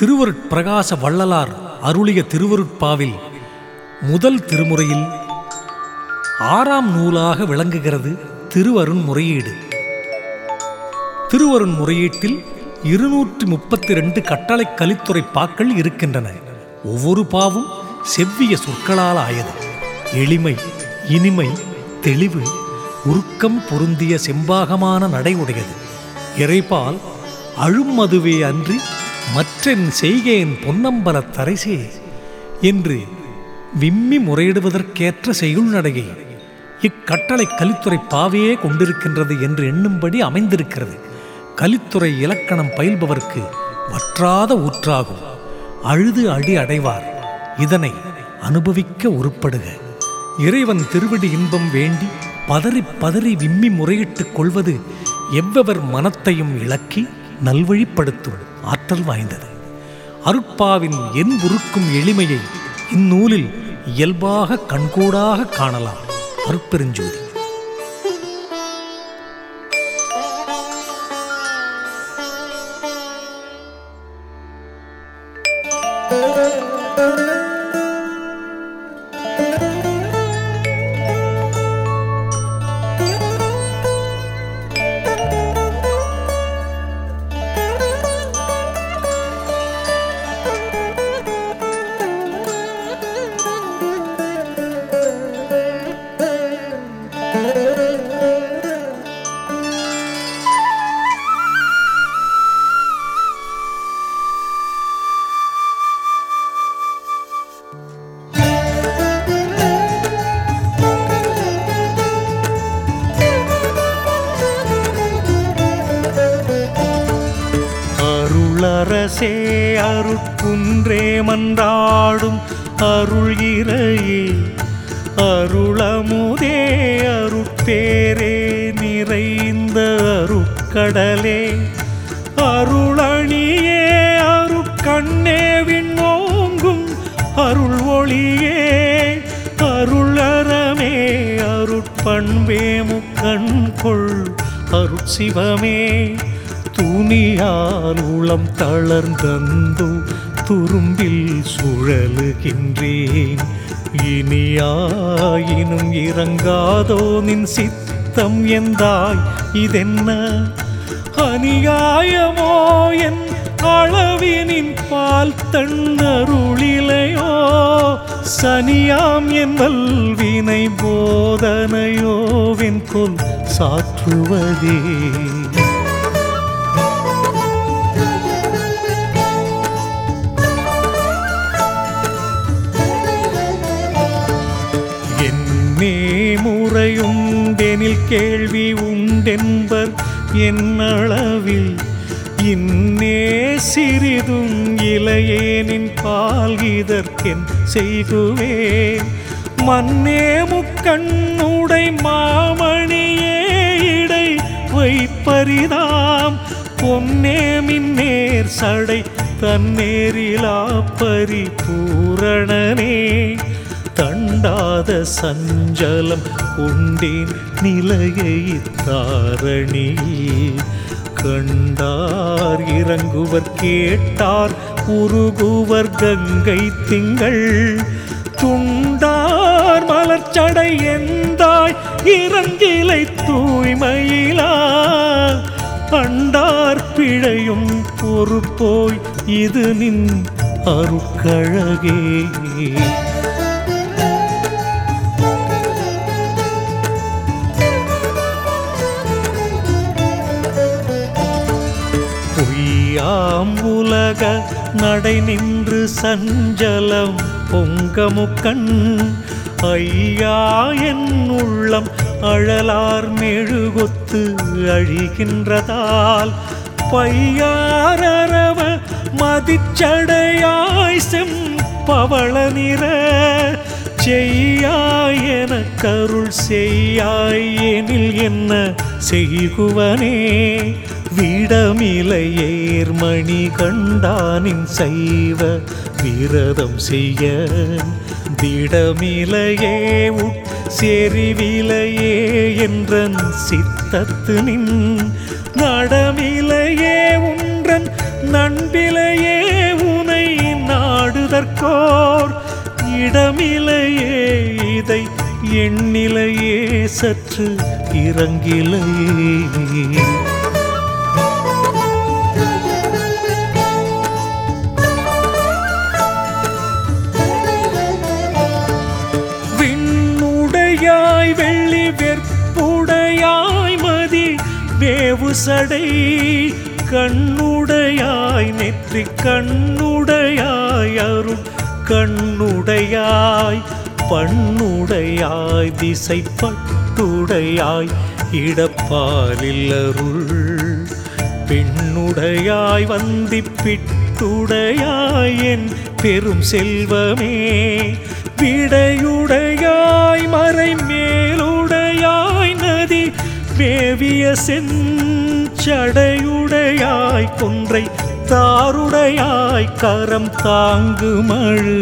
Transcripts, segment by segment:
திருவருட்பிரகாச வள்ளலார் அருளிய திருவருட்பாவில் முதல் திருமுறையில் ஆறாம் நூலாக விளங்குகிறது திருவருண் முறையீடு திருவருண் முறையீட்டில் இருநூற்றி முப்பத்தி ரெண்டு கட்டளை கலித்துறை பாக்கள் இருக்கின்றன ஒவ்வொரு பாவும் செவ்விய சொற்களால் ஆயது எளிமை இனிமை தெளிவு உருக்கம் பொருந்திய செம்பாகமான நடை உடையது இறைபால் அழும்மதுவே அன்றி மற்றென் செய்கேன் பொன்னம்பலத் தரைசே என்று விம்மி முறையிடுவதற்கேற்ற செய்யுள் நடையை இக்கட்டளை கலித்துறை பாவையே கொண்டிருக்கின்றது என்று எண்ணும்படி அமைந்திருக்கிறது கலித்துறை இலக்கணம் பயில்பவர்க்கு வற்றாத ஊற்றாகும் அழுது அடி அடைவார் இதனை அனுபவிக்க உருப்படுக இறைவன் திருவடி இன்பம் வேண்டி பதறி பதறி விம்மி முறையிட்டுக் கொள்வது எவ்வவர் மனத்தையும் இழக்கி நல்வழிப்படுத்தும் ஆற்றல் வாய்ந்தது அருட்பாவின் என் உருக்கும் எளிமையை இந்நூலில் இயல்பாக கண்கூடாக காணலாம் அருட்பெருஞ்சோதி அருளரசே அருட்குன்றே மன்றாடும் அருள் இறையே அருளமுதே அருட்பேரே நிறைந்த அருட்கடலே அருளணியே அருட்கண்ணே விண்ணோங்கும் அருள் ஒளியே அருளறமே அருட்பண்பே முக்கண் கொள் அருட்சிவமே துணியால் உளம் தளர்ந்தந்தோ துரும்பில் சுழலுகின்றேன் இனியாயினும் இறங்காதோ நின் சித்தம் எந்தாய் இதென்ன அநியாயமோ என் அளவினின் பால் தன்னருளிலையோ சனியாம் என் வல்வினை போதனையோவின் கொல் சாற்றுவதே என்னே முறையுண்டெனில் கேள்வி உண்டென்பர் என்னளவில் இன்னே சிறிதும் இளையேனின் பால் இதற்கென் செய்குவேன் மன்னே முக்கண்ணுடை மாமணியே இடை வைப்பரிதாம் பொன்னே மின்னேர் சடை தன்னேரிலா பரிபூரணனே தண்டாத சஞ்சலம் கொண்டேன் நிலையை தாரணி கண்டார் இறங்குவர் கேட்டார் உருகுவர் கங்கை திங்கள் துண்டார் மலர்ச்சடை எந்தாய் இறங்கிலை தூய்மையிலா அண்டார் பிழையும் பொறுப்போய் இது நின் அருட்கழகே பொய்யாம் உலக நடை நின்று சஞ்சலம் பொங்கமுக்கண் ஐயா என் உள்ளம் அழலார் மெழுகொத்து அழிகின்றதால் பையாரரவ மதிச்சடையாய் செம்பவள நிற செய்யாய் என கருள் செய்யாய் எனில் என்ன செய்குவனே விடமிலையேர்மணி கண்டானின் செய்வ விரதம் செய்ய திடமிலையே உட் செறிவிலையே என்றன் சித்தத்து நின் நடமிலையே உன்றன் நண்பிலையே உன் கண்டற்கோர் இடமிலையே இதை எண்ணிலையே சற்று இறங்கிலையே விண்ணுடையாய் வெள்ளி வெற்புடையாய் மதி வேவு சடை கண்ணுடையாய் நெற்றி கண்ணுடையாய் அருள் கண்ணுடையாய் பண்ணுடையாய் திசை பட்டுடையாய் இடப்பாலில் அருள் பெண்ணுடையாய் வந்திப்பிட்டுடையாய் என் பெரும் செல்வமே விடையுடையாய் மறை மேலுடையாய் நதி மேவிய செஞ்சடையுடையாய் கொன்றை தாருடையாய் கரம் தாங்குமழு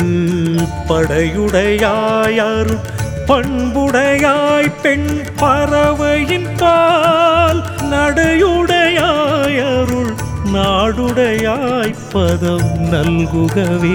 படையுடையாய் அருள் பண்புடையாய் பெண் பறவையின் பால் நடையுடையாய் அருள் நாடுடையாய் பதம் நல்குகவே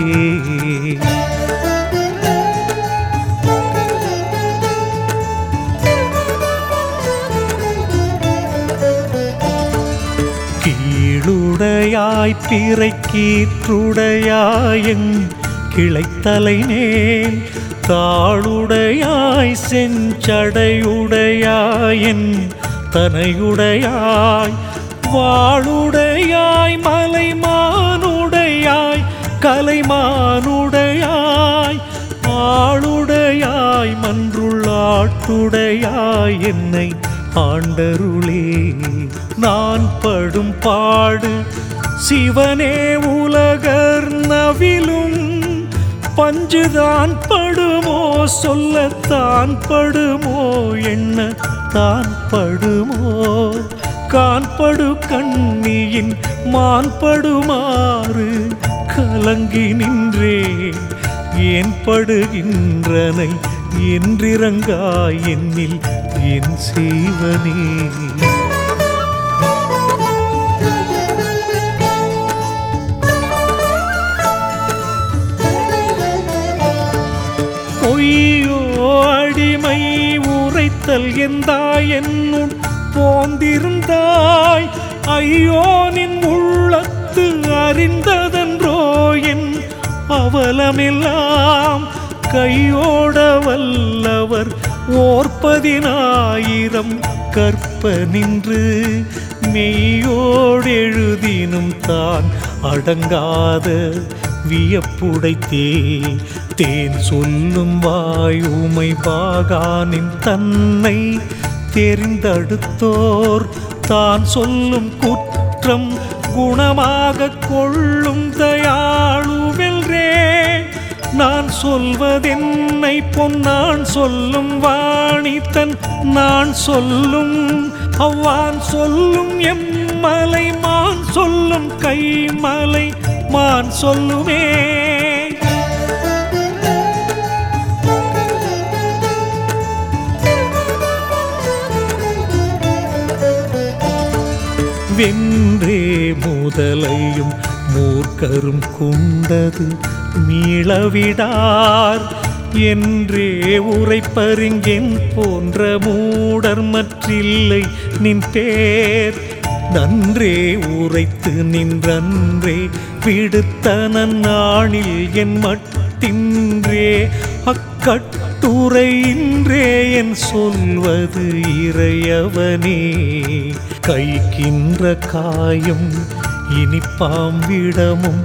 கீழுடையாய் பிறை கீற்றுடையாயங் கிளைத்தலை மேல் தாளுடையாய் செஞ்சடையுடையாயன் தனையுடையாய் வாளுடையாய் மலைமானுடையாய் கலைமானுடையாய் ஆளுடையாய் மன்றுள்ளாட்டுடையாய் என்னை ஆண்டருளே நான் படும் பாடு சிவனே உலகர் நவிலும் பஞ்சுதான் படுமோ சொல்லத்தான் படுமோ என்ன தான் படுமோ காண்படு கண்ணியின் மான்படுமாறு கலங்கி நின்றேன் ஏன் படுகின்றனை என்றிறங்காய் என்னில் என் செய்வனே பொய்யோ அடிமை உரைத்தல் எந்தாய் என்னுள் போந்திருந்தாய் ஐயோ நின் உள்ளத்து அறிந்ததன்றோ என் அவலமெல்லாம் கையோட வல்லவர் ஓர்ப்பதினாயிரம் கற்ப நின்று மெய்யோடெழுதினும் தான் அடங்காத வியப்புடைத்தே தேன் சொல்லும் வாய் உமை பாகானின் தன்னை தெரிந்தடுத்தோர் தான் சொல்லும் குற்றம் குணமாக கொள்ளும் தயாளுவெல்ரே நான் சொல்வதென்னை பொன்னான் சொல்லும் வாணி தன் நான் சொல்லும் அவ்வான் சொல்லும் எம்மலை மான் சொல்லும் கைமலை மான் சொல்லுமே வென்றே முதலையும் மூர்க்கரும் கொண்டது மீளவிடார் என்றே உரைப்பறிங்கென் போன்ற மூடர் மற்றில்லை நின் பேர் நன்றே உரைத்து நின்றன்றே விடுத்த நன்னாணில் என் மட்டின்றே அக்கட்டுரையின்றே என் சொல்வது இறையவனே கைக்கின்ற காயம் இனிப்பாம் விடமும்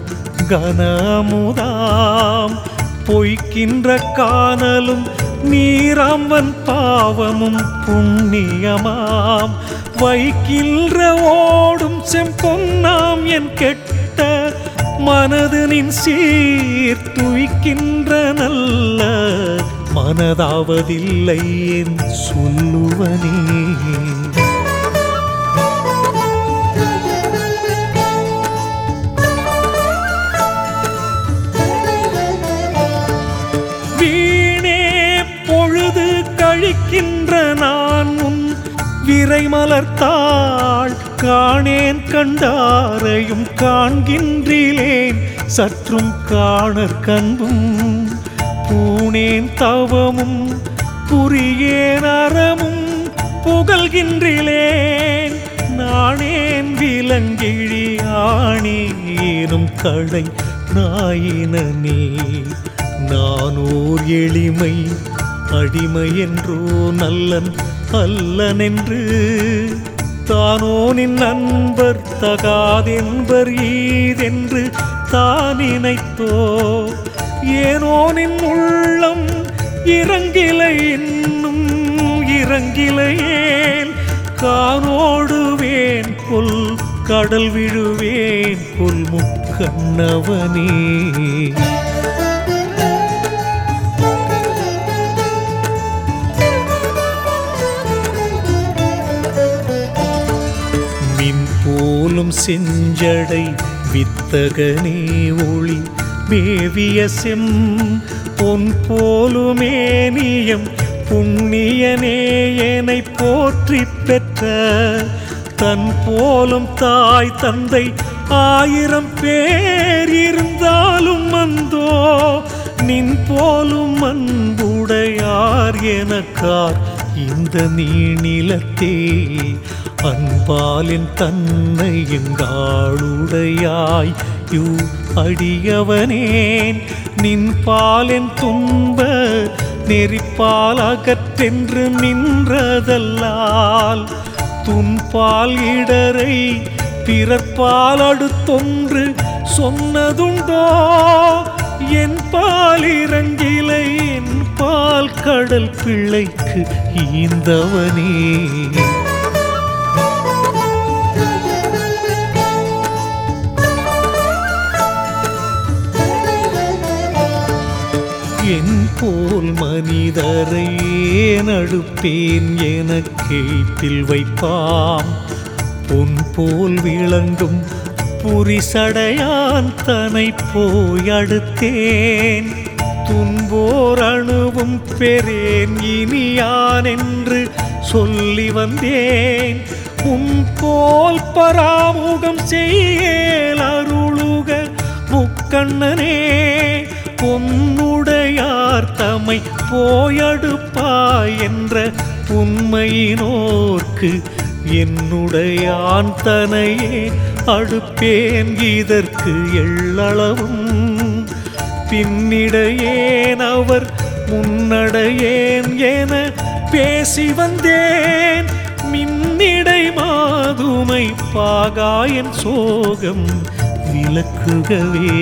கனமுதாம் பொய்க்கின்ற காணலும் நீராம்பன் பாவமும் புண்ணியமாம் வைக்கின்ற ஓடும் செம்பொன்னாம் என் கெட்ட மனது நின் சீர் துய்க்கின்ற நல்ல மனதாவதில்லை என் சொல்லுவனே வீணே பொழுது கழிக்கின்ற நான் உன் விரை மலர்த்தாள் காணேன் கண்டாரையும் காண்கின்றிலேன் சற்றும் காணற் கண்பும் பூணேன் தவமும் புரியேன் அறமும் புகழ்கின்றிலேன் நானேன் விலங்கிழி ஆணேனும் கடை நாயினே நானோர் எளிமை அடிமை என்றோ நல்லன் அல்லனென்று தானோனின் நண்பர் தகாதென்பர் ஈதென்று தான் நினைத்தோ ஏனோனின் உள்ளம் இறங்கிலை இன்னும் இறங்கிலையேல் கானோடுவேன் கொல் கடல் விழுவேன் கொல் முக்கண்ணவனே மின் போலும் செஞ்சடை வித்தகனே ஒளி மேவிய செம் பொன் போலுமேனியம் புண்ணியனே என்னை போற்றி பெற்ற தன் போலும் தாய் தந்தை ஆயிரம் பேர் இருந்தாலும் அந்தோ நின் போலும் அன்புடையார் எனக்கார் இந்த நீணிலத்தே அன்பாலின் தன்னை எங்காளுடையாய் யூ அடியவனேன் நின் பாலின் துன்ப நெறிப்பால் அகற்றென்று நின்றதல்லால் துன்பால் இடரை பிறர்பால் அடுத்தொன்று சொன்னதுண்டோ என் பால் இறங்கிலை என் பால் கடல் பிள்ளைக்கு ஈந்தவனே என் போல் மனிதரை நடுப்பேன் என கேட்டில் வைப்பாம் பொன் போல் விளங்கும் புரிசடையான் தனை போய் அடுத்தேன் துன்போர் அணுவும் பெறேன் இனியான் என்று சொல்லி வந்தேன் உன் போல் பராமுகம் செய்யேல் அருளுக முக்கண்ணனே பொன்னுடையார் தமை போயடுப்பாய் என்ற உண்மையினோர்க்கு என்னுடையான் தனையே அடுப்பேன் இதற்கு எள்ளளவும் பின்னிடையேன் அவர் முன்னடையேன் என பேசி வந்தேன் மின்னிடை மாதுமை பாகாயன் சோகம் விளக்குகவே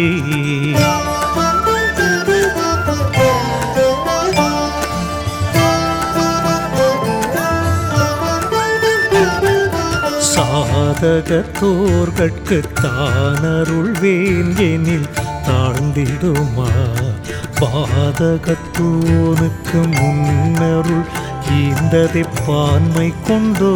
சாதகத்தோர்கட்கு தானருள்வேன் எனில் தாழ்ந்திடுமா பாதகத்தோனுக்கு முன்னருள் ஈந்ததை பான்மை கொண்டோ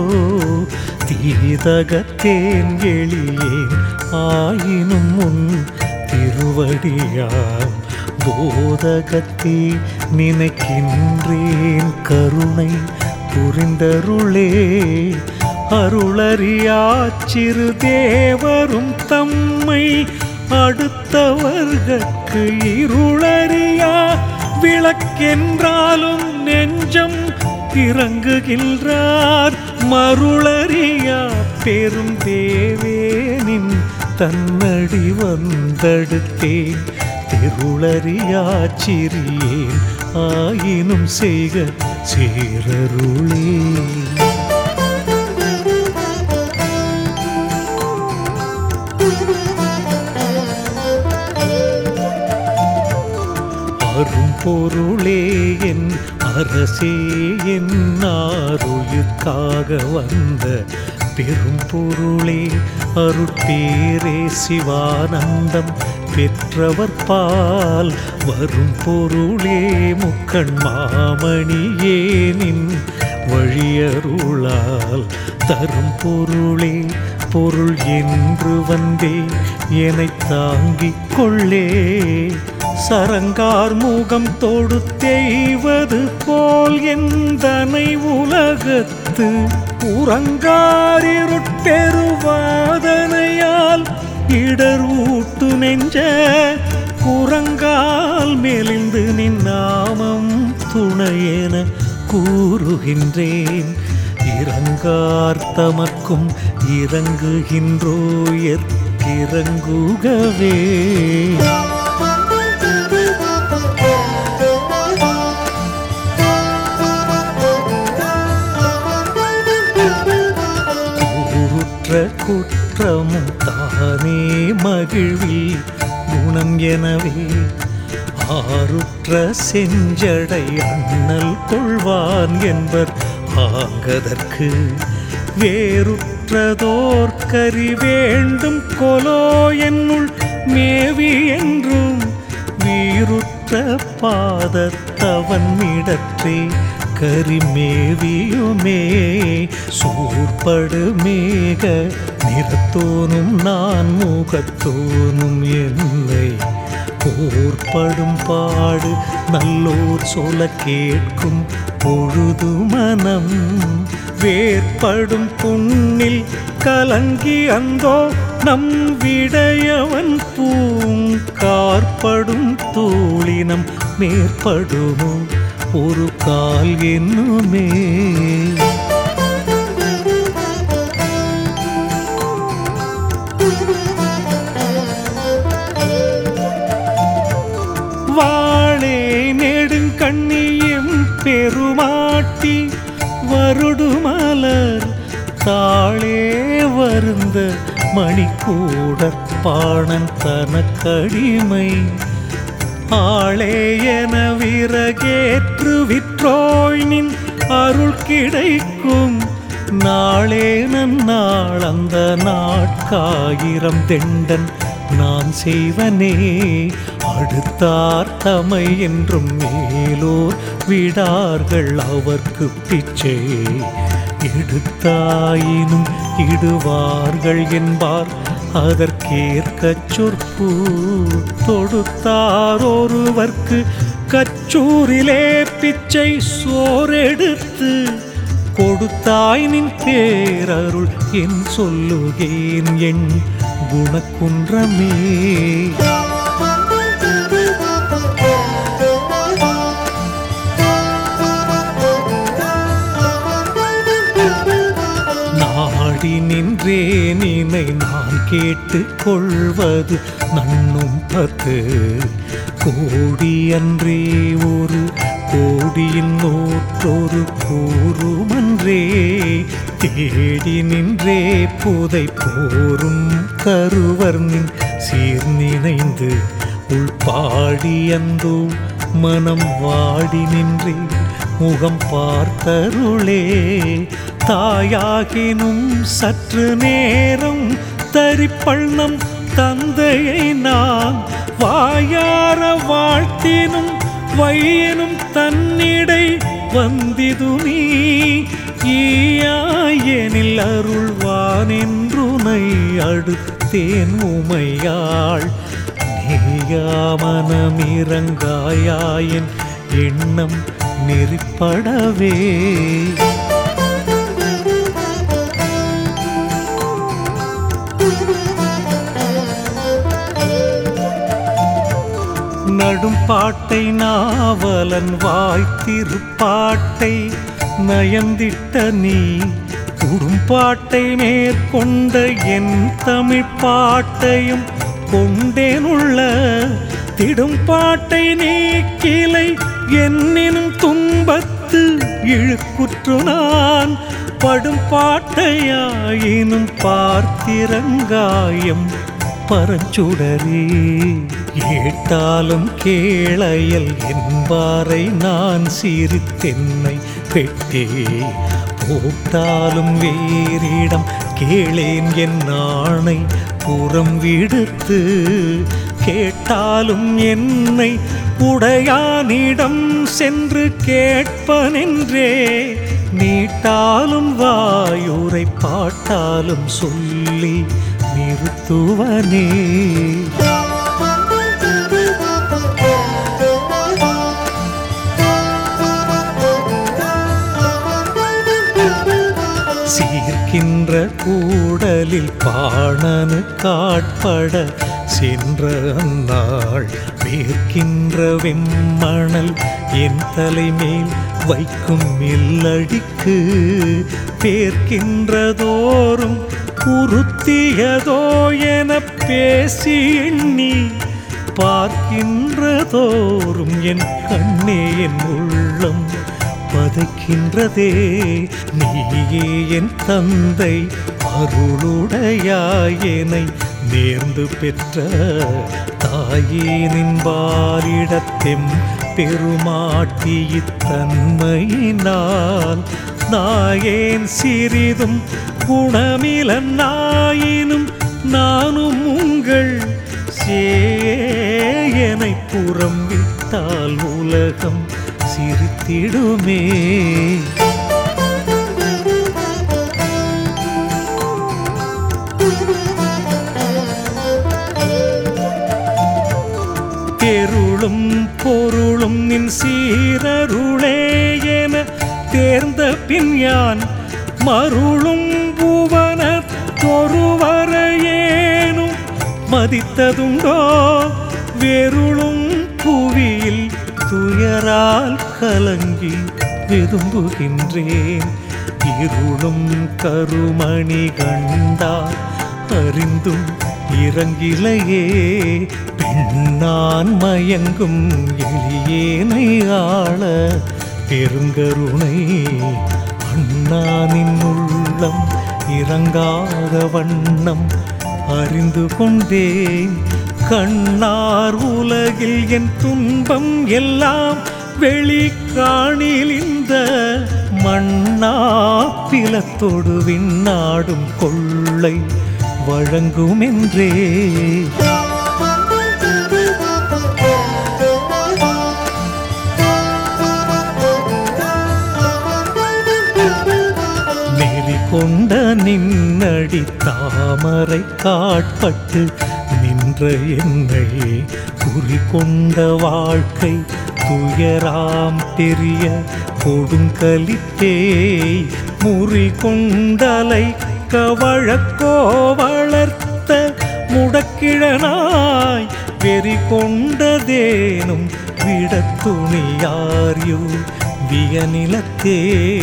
தீதகத்தேன் எளியேன் ஆயினும் முன் திருவடியாம் போதகத்தே நினைக்கின்றேன் கருணை புரிந்தருளே அருளறியா சிறு தேவரும் தம்மை அடுத்தவர்கட்கு இருளறியா விளக்கென்றாலும் நெஞ்சம் இறங்குகின்றார் மருளறியா பெரும் தேவேனின் தன்னடி வந்தடுத்தேன் திருளறியா சிறியேன் ஆயினும் செய்க சேரருளே அரும்பொருளே என் அரசே என் ஆருயிர்க்காக வந்த பெரும் பொருளே அருட்பேரே சிவானந்தம் பெற்றவர் பால் வரும் பொருளே முக்கண் மாமணியே நின் வழியருளால் தரும் பொருளே பொருள் என்று வந்தே என்னை தாங்கிக் கொள்ளே சரங்கார் முகம் தொடுத்தெய்வது போல் எந்தனை உலகத்து உறங்காரிருட்பெருவாதனையால் இடர் ஊட்டு நெஞ்ச குரங்கால் மேலிந்து நின் நாமம் துணையென கூறுகின்றேன் இறங்கார் தமக்கும் இறங்குகின்றோயற்கிறங்குகவே கூறுற்ற குற்றமும் தானே மகிழ்வில் குணம் எனவே ஆருற்ற செஞ்சடை அண்ணல் கொள்வான் என்பர் ஆங்கதற்கு வேறுற்றதோர் கரி வேண்டும் கொலோ என்னுள் மேவி என்றும் வீருற்ற பாதத்தவன் இடற்றே கரிமேவியுமே சூர்படு மேக நிறத்தோனும் நான் முகத்தோனும் என்னை போர்படும் பாடு நல்லோர் சொல்ல கேட்கும் பொழுது மனம் வேற்படும் புண்ணில் கலங்கி அந்தோ நம் விடையவன் பூங்கார்படும் தூளினம் மேற்படுமோ ஒரு கால் என்னுமே வாழே நெடுங்கண்ணியும் பெருமாட்டி வருடுமலர் தாளே வருந்த மணிக்கூடற்பாணன் தனக்கடிமை ஆளே என விறகேற்று விற்றோய் நின் அருள் கிடைக்கும் நாளே நன்னாள் அந்த நாட்காயிரம் தெண்டன் நான் செய்வனே அடுத்தார் தமை என்றும் மேலோர் விடார்கள் அவர்க்கு பிச்சை எடுத்தாயினும் இடுவார்கள் என்பார் அதற்கேற்கச் சொற்பு தொடுத்தார் ஒருவர்க்கு கச்சூரிலே பிச்சை சோரெடுத்து கொடுத்தாய் நின் பேரருள் என் சொல்லுகேன் என் குணக்குன்றமே நாடி நின்றே நினை நான் கேட்டு கொள்வது நன்னும் பத்து கோடி அன்றே ஒரு கோடியின் நூற்றொரு கூறுமன்றே தேடி நின்றே புதை போரும் கருவர் நின் சீர் நினைந்து உள்பாடி அந்தோ மனம் வாடி நின்றே முகம் பார்த்தருளே தாயாகினும் சற்று நேரம் தரிப்பள்ளம் தந்தையை நான் வாயார வாழ்த்தினும் வையனும் தன்னிடை வந்திது நீ ஈயாயனில் அருள்வானென்றுனை அடுத்தேன் உமையாள் நேயாமனமிரங்காயாயின் எண்ணம் நெறிப்படவே நடும் பாட்டை நாவலன் வாய்த்திருப்பாட்டை நயந்திட்ட நீ குடும்பாட்டை மேற்கொண்ட என் தமிழ் பாட்டையும் கொண்டேனுள்ள திடும் பாட்டை நீக்கிலை என்னினும் துன்பத்து இழுக்குற்று நான் படும் பாட்டையாயினும் பார்த்திரங்காயம் பரஞ்சுடரே ஏட்டாலும் கேளையல் என்பாரை நான் சிரித்தென்னை பெட்டே போட்டாலும் வேறிடம் கேளேன் என் நாணை புறம் விடுத்து கேட்டாலும் என்னை உடையானிடம் சென்று கேட்பனென்றே நீட்டாலும் வாயுரை பாட்டாலும் சொல்லி நிறுத்துவனே கூடலில் பாணனு காட்பட சென்ற அந்நாள் வேர்க்கின்ற வெம்மணல் என் தலைமேல் வைக்கும் மில்லடிக்கு பேர்க்கின்றதோறும் உறுத்தியதோ என பேசி எண்ணி பார்க்கின்றதோறும் என் கண்ணே என் உள்ளம் பதைக்கின்றதே நீயே என் தந்தை அருளுடையாயனை நேர்ந்து பெற்ற தாயே நின்பாரிடத்தெம் பெருமாட்டி இத்தன்மையினால் நாயேன் சிறிதும் குணமில நாயினும் நானும் உங்கள் சேயனை புறம் விட்டால் உலகம் சிரித்திடுமே தெருளும் பொருளும் நின் சீரருளே என தேர்ந்த பின் யான் மருளும் புவன தொருவரையேனும் மதித்ததுண்டோ வெருளும் புவியில் துயரால் கலங்கி விரும்புகின்றேன் இருளும் கருமணி கண்டா அறிந்தும் இறங்கிலையே பெண்ணான் மயங்கும் எளியேனை ஆள பெருங்கருணை அண்ணானின் உள்ளம் இறங்காத வண்ணம் அறிந்து கொண்டேன் கண்ணார் உலகில் என் துன்பம் எல்லாம் வெளி காணில் இந்த மண்ணாப்பிலத்தொடு விண்ணாடும் கொள்ளை வழங்குமென்றே நெறி கொண்ட நின்னடி தாமரை காட்பட்டு நின்ற என்னை குறி கொண்ட வாழ்க்கை துயராம் பெரிய கொடுங்கலித்தே முறி கொண்டலை கவழக்கோ வளர்த்த முடக்கிழனாய் வெறி கொண்டதேனும் விடத்துணியாரியோ வியநிலத்தே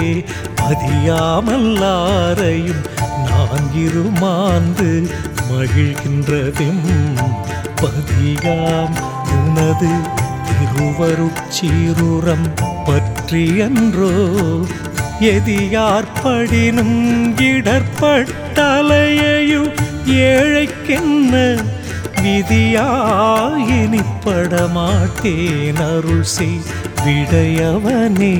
பதியாமல்லாரையும் நான் இருமாந்து மகிழ்கின்றதும் பதியாம் உனது திருவருட்சீருரம் பற்றியன்றோ எதியார்படினும் இடர்பட்டலையையு ஏழைக்கென்ன விதியாயினிப்பட மாட்டேன் அருள் செய் விடையவனே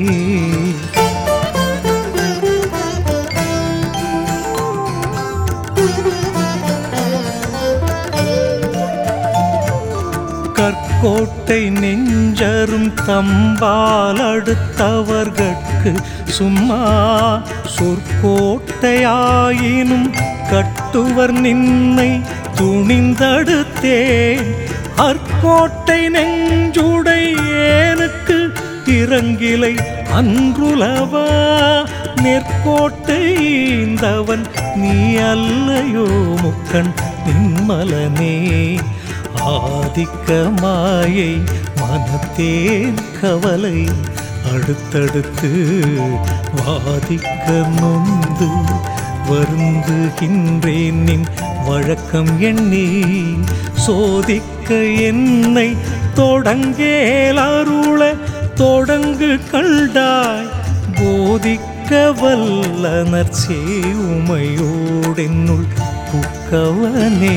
கற்கோட்டை நெஞ்சரும் தம்பால் அடுத்தவர்கட்கு சும்மா சொற்கோட்டையாயினும் கட்டுவர் நின்னை துணிந்தடுத்தேன் அற்கோட்டை நெஞ்சுடை ஏனுக்கு இறங்கிலை அன்றுலவா நெற்கோட்டை ஈந்தவன் நீ அல்லையோ முக்கண் நின்மலனே ஆதிக்க மாயை மனத்தேன் கவலை அடுத்தடுத்து வாதிக்க நொந்து வருந்துகின்றேன் நின் வழக்கம் எண்ணி சோதிக்க என்னை தொடங்கேல் அருள தொடங்கு கண்டாய் போதிக்க வல்லனர் சேவுமையோடென்னுள் புக்கவனே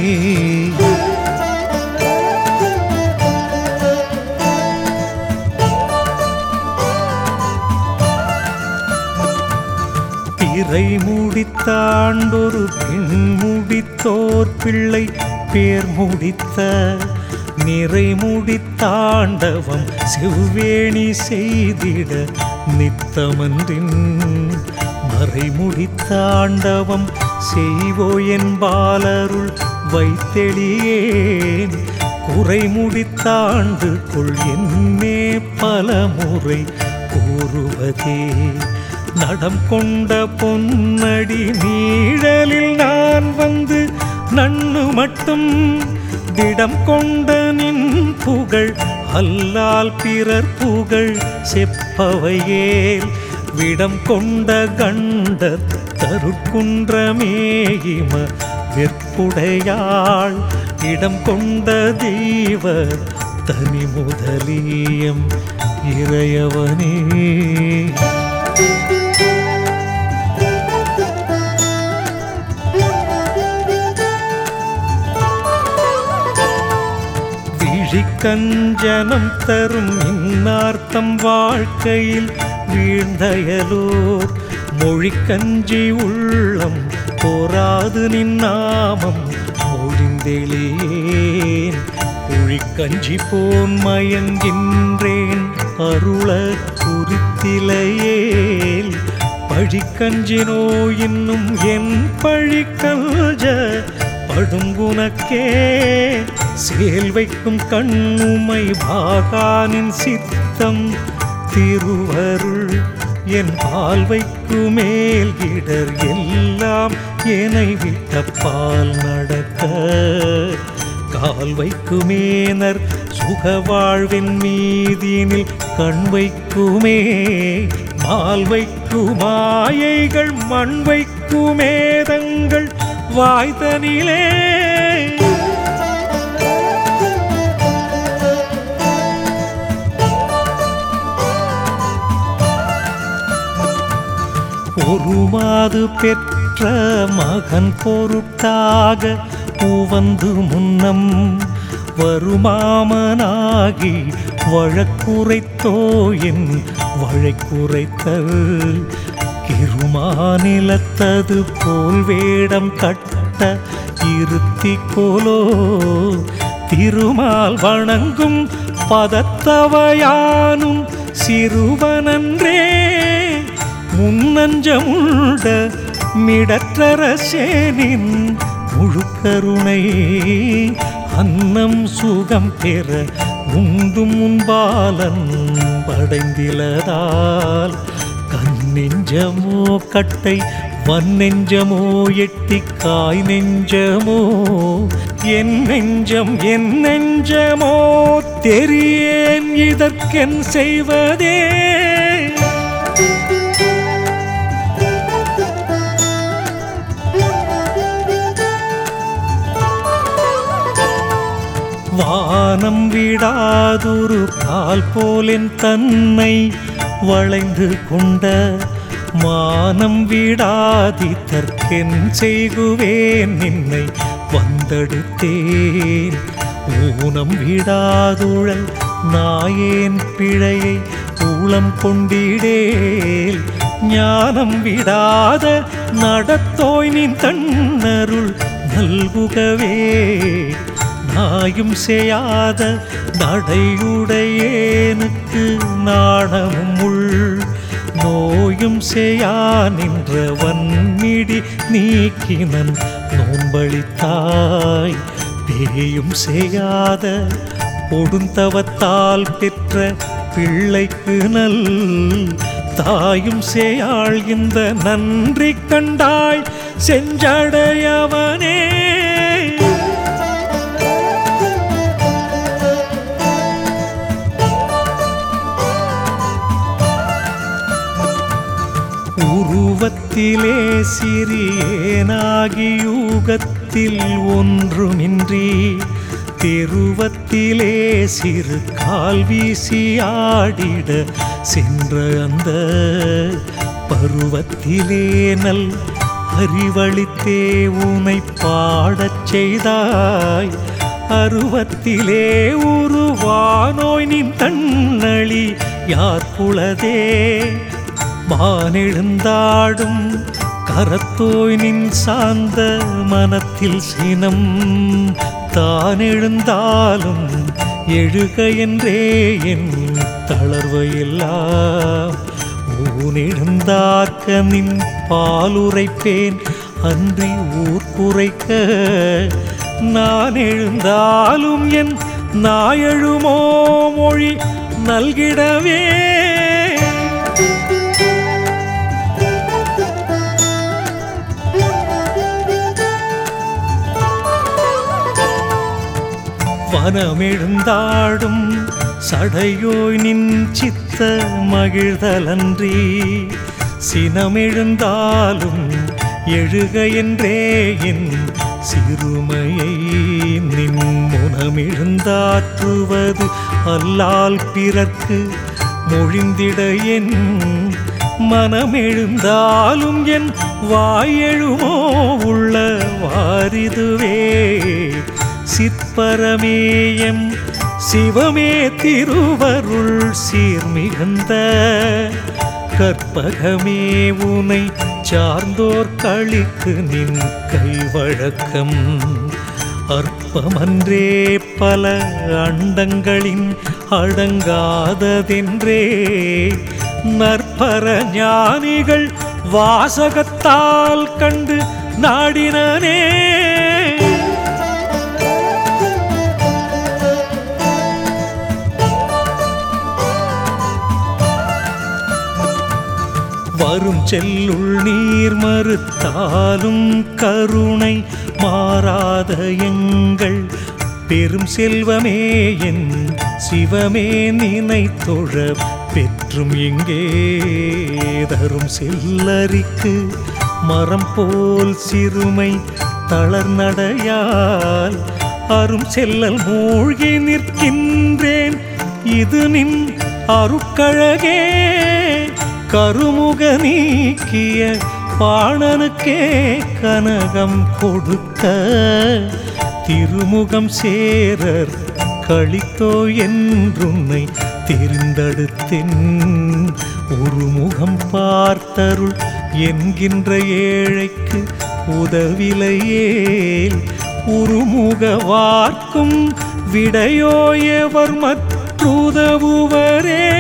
திரை முடித்தாண்டொரு பெண் முடித்தோர் பிள்ளை பேர் முடித்த நிறை முடித்தாண்டவம் செவ்வேணி செய்திட நித்தமன்றின் மறை முடித்தாண்டவம் செய்வோ என்பாலருள் வைத்தெளியேன் குறை முடித்தாண்டு கொள் என்னே பல முறை கூறுவதே நடம் கொண்ட பொன்னடி நீழலில் நான் வந்து நன்னு மட்டும் திடம் கொண்ட நின் புகழ் அல்லால் பிறர் புகழ் செப்பவையேல் விடம் கொண்ட கண்டர் தருக்குன்றமேயிம வெற்புடையாள் இடம் கொண்ட தெய்வ தனி முதலியம் இறையவனே விழிக்கஞ்சனம் தரும் இன்னார்த்தம் வாழ்க்கையில் வீழ்ந்தயலோர் மொழிக்கஞ்சி உள்ளம் போராது நின்னாமம் மொழிந்தெளியேன் குழிக்கஞ்சி போன் மயங்கின்றேன் அருள குறித்திலையேல் பழிக்கஞ்சினோ இன்னும் என் பழிக்கஞ்ச படுங்குனக்கே சேல் வைக்கும் கண்ணுமை பாகானின் சித்தம் திருவருள் என் பால் வைக்குமேல் இடர் எல்லாம் என்னை விட்ட பால் நடக்க கால் வைக்குமேனர் சுக வாழ்வின் மீதினில் கண் வைக்குமே மால் வைக்குமாயைகள் மண் வைக்குமேதங்கள் வாய்தனிலே ஒரு மாது பெற்ற மகன் பொருட்டாக உவந்து முன்னம் வருமாமனாகி வழக்குரைத்தோ என் வழைக்குரைத்தல் கிருமாநிலத்தது போல் வேடம் கட்ட இருத்தி கோலோ திருமால் வணங்கும் பதத்தவையானும் சிறுவனன்றே முன்னஞ்சமுண்ட மிடற்றரசேனின் முழுக்கருணை அன்னம் சுகம் பெற உண்டும் முன்பாலன் படைந்திலதால் கண்ணெஞ்சமோ கட்டை வன்னெஞ்சமோ எட்டி காய் நெஞ்சமோ என் நெஞ்சம் என் நெஞ்சமோ தெரியேன் இதற்கென் செய்வதே வானம் விடாதொரு கால் போலின் தன்னை வளைந்து கொண்ட மானம் விடாதி தற்கென் செய்குவேன் நின்னை வந்தெடுத்தேன் ஊனம் விடாதுழல் நாயேன் பிழையை ஊளம் கொண்டிடேல் ஞானம் விடாத நடத்தோய் நின் தன்னருள் நல்குகவே நாயும் செய்யாத நடையுடையேனுக்கு நாணமும் உள் நோயும் செய்யா நின்ற வன்மிடி நீக்கினன் நோன்பளித்தாய் பேயும் செய்யாத கொடுந்தவத்தால் பெற்ற பிள்ளைக்கு நல் தாயும் சேயாள் இந்த நன்றி கண்டாய் செஞ்சடையவனே உருவத்திலே சிறியேனாகி யூகத்தில் ஒன்றுமின்றி தெருவத்திலே சிறு கால் வீசி ஆடிட சென்ற அந்த பருவத்திலே நல் அறிவழித்தே உனை பாடச் செய்தாய் அருவத்திலே உருவானோய் நின் தன்னழி யார் புலதே வானெழுந்தாடும் கரத்தோய் நின் சார்ந்த மனத்தில் சினம் தான் எழுந்தாலும் எழுக என்றே என் தளர்வையெல்லாம் ஊனெழுந்தார்க்க நின் பாலுரைப்பேன் அன்றி ஊர் குறைக்க நான் எழுந்தாலும் என் நாயழுமோ மொழி நல்கிடவே வனமெழுந்தாடும் சடையோய் நின் சித்த மகிழ்தலன்றி சினமெழுந்தாலும் எழுக என்றே என் சிறுமையை நின் முனமெழுந்தாற்றுவது அல்லால் பிறர்க்கு மொழிந்திட என் மனமெழுந்தாலும் என் வாயெழுமோ உள்ள வாரிதுவே சிற்பரமேயம் சிவமே திருவருள் சீர்மிகுந்த கற்பகமே உனை சார்ந்தோர் களிக்கு நின் கைவழக்கம் அற்பமன்றே பல அண்டங்களின் அடங்காததென்றே நற்பர ஞானிகள் வாசகத்தால் கண்டு நாடினனே வரும் செல்லுள் நீர் மறுத்தாலும் கருணை மாறாத எங்கள் பெரும் செல்வமே என் சிவமே நினை தொழ பெற்றும் எங்கே தரும் செல்லரிக்கு மரம் போல் சிறுமை தளர்நடையால் அரும் செல்லல் மூழ்கி நிற்கின்றேன் இது நின் அருட்கழகே கருமுக நீக்கிய பாணனுக்கே கனகம் கொடுத்த திருமுகம் சேரர் கழித்தோ என்றுன்னை தெரிந்தடுத்தென் ஒரு முகம் பார்த்தருள் என்கின்ற ஏழைக்கு உதவிலையேல் உருமுக வார்க்கும் விடையோயவர் மற்றுதவுவரே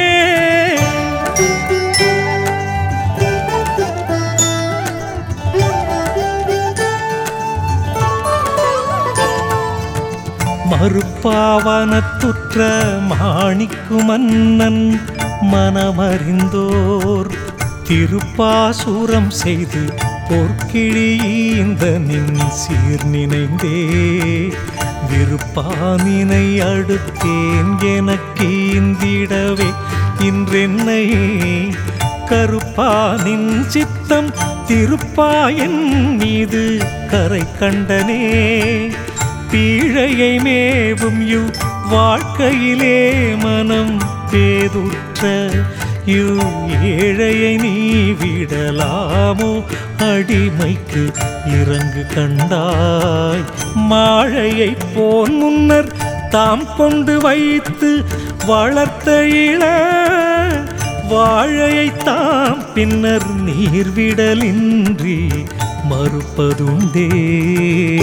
மறுப்பாவனத்துற்ற மாணிக்கு மன்னன் மனமறிந்தோர் திருப்பாசூரம் செய்து பொற்கிழியீந்த நின் சீர் நினைந்தே விருப்பானினை அடுத்தேன் எனக்கீந்திடவே இன்றென்னை கருப்பானின் சித்தம் திருப்பாயன் மீது கரை கண்டனே பீழையை மேவும் யு வாழ்க்கையிலே மனம் பேதுற்ற யு ஏழையை நீ விடலாமோ அடிமைக்கு இறங்கு கண்டாய் மாழையை போன் முன்னர் தாம் கொண்டு வைத்து வளர்த்த இள வாழையை தாம் பின்னர் நீர்விடலின்றி மறுப்பதுண்டே